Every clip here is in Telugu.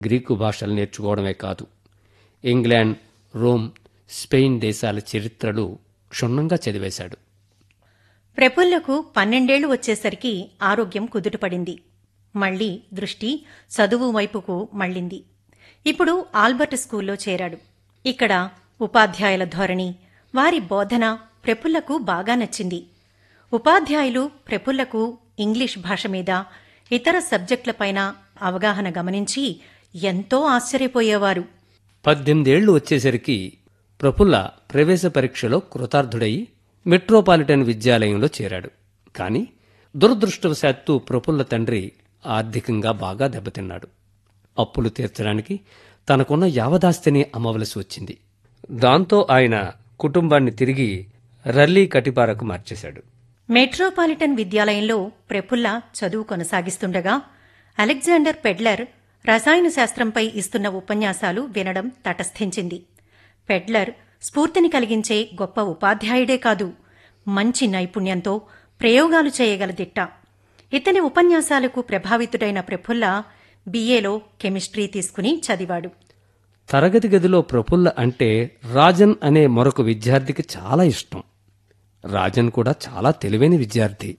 గ్రీకు భాషలు నేర్చుకోవడమే కాదు ఇంగ్లాండ్ రోమ్ స్పెయిన్ దేశాల చరిత్రలు క్షుణ్ణంగా చదివేశాడు ప్రఫుల్లకు పన్నెండేళ్లు వచ్చేసరికి ఆరోగ్యం కుదుటపడింది మళ్లీ దృష్టి చదువు వైపుకు మళ్ళింది ఇప్పుడు ఆల్బర్ట్ స్కూల్లో చేరాడు ఇక్కడ ఉపాధ్యాయుల ధోరణి వారి బోధన ప్రఫుల్లకు బాగా నచ్చింది ఉపాధ్యాయులు ప్రఫుల్లకు ఇంగ్లీష్ భాష మీద ఇతర సబ్జెక్టులపైన అవగాహన గమనించి ఎంతో ఆశ్చర్యపోయేవారు పద్దెనిమిదేళ్లు వచ్చేసరికి ప్రఫుల్ల ప్రవేశ పరీక్షలో కృతార్థుడై మెట్రోపాలిటన్ విద్యాలయంలో చేరాడు కాని దురదృష్టవశాత్తు ప్రఫుల్ల తండ్రి ఆర్థికంగా బాగా దెబ్బతిన్నాడు అప్పులు తీర్చడానికి తనకున్న యావదాస్తిని అమ్మవలసి వచ్చింది దాంతో ఆయన కుటుంబాన్ని తిరిగి రల్లీ కటిపారకు మార్చేశాడు మెట్రోపాలిటన్ విద్యాలయంలో ప్రఫుల్ల చదువు కొనసాగిస్తుండగా అలెగ్జాండర్ పెడ్లర్ రసాయన శాస్త్రంపై ఇస్తున్న ఉపన్యాసాలు వినడం తటస్థించింది పెడ్లర్ స్ఫూర్తిని కలిగించే గొప్ప ఉపాధ్యాయుడే కాదు మంచి నైపుణ్యంతో ప్రయోగాలు చేయగల దిట్ట ఇతని ఉపన్యాసాలకు ప్రభావితుడైన ప్రఫుల్ల బీఏలో కెమిస్ట్రీ తీసుకుని చదివాడు తరగతి గదిలో ప్రఫుల్ల అంటే రాజన్ అనే మరొక విద్యార్థికి చాలా ఇష్టం రాజన్ కూడా చాలా తెలివైన విద్యార్థి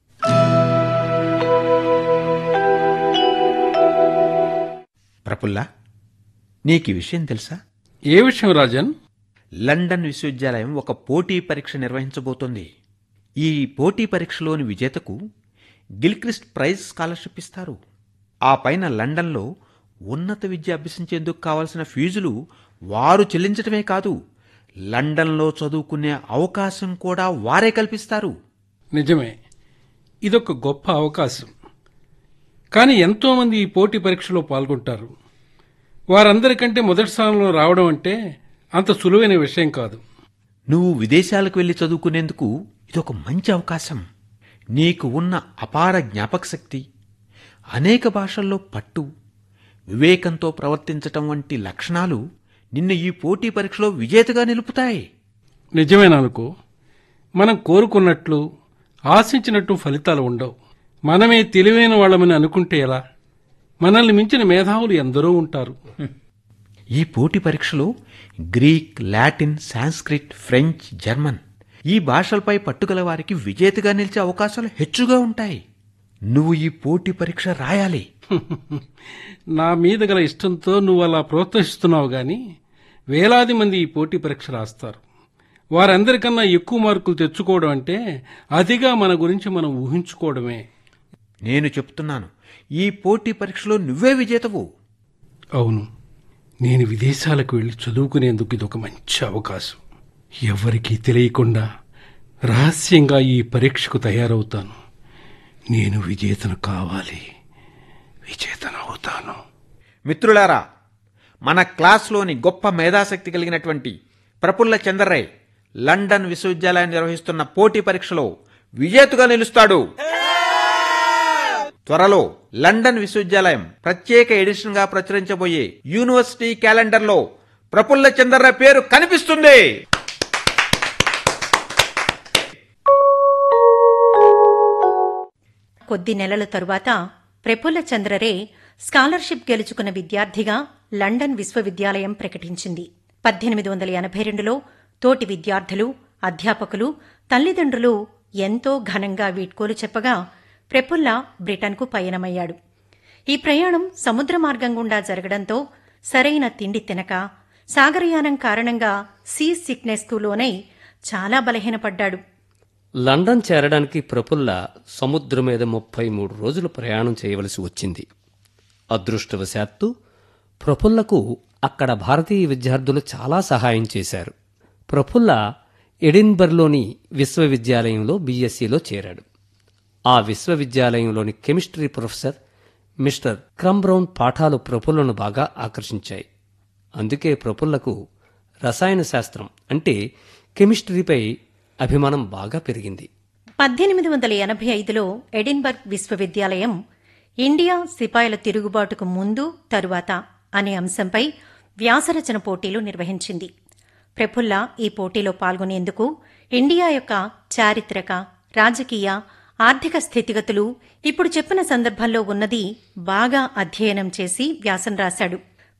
ప్రఫుల్లా నీకు ఈ విషయం తెలుసా ఏ విషయం రాజన్ లండన్ విశ్వవిద్యాలయం ఒక పోటీ పరీక్ష నిర్వహించబోతోంది ఈ పోటీ పరీక్షలోని విజేతకు గిల్క్రిస్ట్ ప్రైజ్ స్కాలర్షిప్ ఇస్తారు ఆ పైన లండన్లో ఉన్నత విద్య అభ్యసించేందుకు కావలసిన ఫీజులు వారు చెల్లించడమే కాదు లండన్లో చదువుకునే అవకాశం కూడా వారే కల్పిస్తారు నిజమే ఇదొక గొప్ప అవకాశం కానీ ఎంతోమంది ఈ పోటీ పరీక్షలో పాల్గొంటారు వారందరికంటే మొదటి స్థానంలో రావడం అంటే అంత సులువైన విషయం కాదు నువ్వు విదేశాలకు వెళ్లి చదువుకునేందుకు ఇదొక మంచి అవకాశం నీకు ఉన్న అపార జ్ఞాపక శక్తి అనేక భాషల్లో పట్టు వివేకంతో ప్రవర్తించటం వంటి లక్షణాలు నిన్ను ఈ పోటీ పరీక్షలో విజేతగా నిలుపుతాయి నిజమేననుకో మనం కోరుకున్నట్లు ఆశించినట్టు ఫలితాలు ఉండవు మనమే తెలివైన వాళ్ళమని అనుకుంటే ఎలా మనల్ని మించిన మేధావులు ఎందరో ఉంటారు ఈ పోటీ పరీక్షలో Greek Latin Sanskrit French German ఈ భాషలపై పట్టుగల వారికి విజేతగా నిలిచే అవకాశాలు హెచ్చుగా ఉంటాయి నువ్వు ఈ పోటీ పరీక్ష రాయాలి నా మీద గల ఇష్టంతో నువ్వు అలా ప్రోత్సహిస్తున్నావు గాని వేలాది మంది ఈ పోటీ పరీక్ష రాస్తారు వారందరికన్నా ఎక్కువ మార్కులు తెచ్చుకోవడం అంటే అతిగా మన గురించి మనం ఊహించుకోవడమే నేను చెప్తున్నాను ఈ పోటీ పరీక్షలో నువ్వే విజేతవు అవును నేను విదేశాలకు వెళ్ళి చదువుకునేందుకు ఇదొక మంచి అవకాశం ఎవరికీ తెలియకుండా రహస్యంగా ఈ పరీక్షకు తయారవుతాను నేను విజేతను కావాలి విజేతను అవుతాను మిత్రులారా మన క్లాస్లోని గొప్ప మేధాశక్తి కలిగినటువంటి ప్రఫుల్ల చంద్రరాయ్ లండన్ విశ్వవిద్యాలయం నిర్వహిస్తున్న పోటీ పరీక్షలో విజేతగా నిలుస్తాడు త్వరలో లండన్ విశ్వవిద్యాలయం ప్రత్యేక ఎడిషన్ గా ప్రచురించబోయే యూనివర్సిటీ క్యాలెండర్లో ప్రఫుల్ల చంద్రరాయ్ పేరు కనిపిస్తుంది కొద్ది నెలల తరువాత ప్రఫుల్ల చంద్రరే స్కాలర్షిప్ గెలుచుకున్న విద్యార్థిగా లండన్ విశ్వవిద్యాలయం ప్రకటించింది పద్దెనిమిది వందల ఎనభై రెండులో తోటి విద్యార్థులు అధ్యాపకులు తల్లిదండ్రులు ఎంతో ఘనంగా వీడ్కోలు చెప్పగా ప్రఫుల్ల బ్రిటన్కు పయనమయ్యాడు ఈ ప్రయాణం సముద్ర మార్గం గుండా జరగడంతో సరైన తిండి తినక సాగరయానం కారణంగా సీ సిక్నెస్కు లోనై చాలా బలహీనపడ్డాడు లండన్ చేరడానికి ప్రఫుల్ల సముద్రం మీద ముప్పై మూడు రోజులు ప్రయాణం చేయవలసి వచ్చింది అదృష్టవశాత్తు ప్రఫుల్లకు అక్కడ భారతీయ విద్యార్థులు చాలా సహాయం చేశారు ప్రఫుల్ల ఎడిన్బర్లోని విశ్వవిద్యాలయంలో బీఎస్సీలో చేరాడు ఆ విశ్వవిద్యాలయంలోని కెమిస్ట్రీ ప్రొఫెసర్ మిస్టర్ క్రంబ్రౌన్ పాఠాలు ప్రఫుల్లను బాగా ఆకర్షించాయి అందుకే ప్రఫుల్లకు రసాయన శాస్త్రం అంటే కెమిస్ట్రీపై అభిమానం బాగా పెరిగింది పద్దెనిమిది వందల ఎనభై ఐదులో ఎడిన్బర్గ్ విశ్వవిద్యాలయం ఇండియా సిపాయిల తిరుగుబాటుకు ముందు తరువాత అనే అంశంపై వ్యాసరచన పోటీలు నిర్వహించింది ప్రఫుల్ల ఈ పోటీలో పాల్గొనేందుకు ఇండియా యొక్క చారిత్రక రాజకీయ ఆర్థిక స్థితిగతులు ఇప్పుడు చెప్పిన సందర్భంలో ఉన్నది బాగా అధ్యయనం చేసి వ్యాసం రాశాడు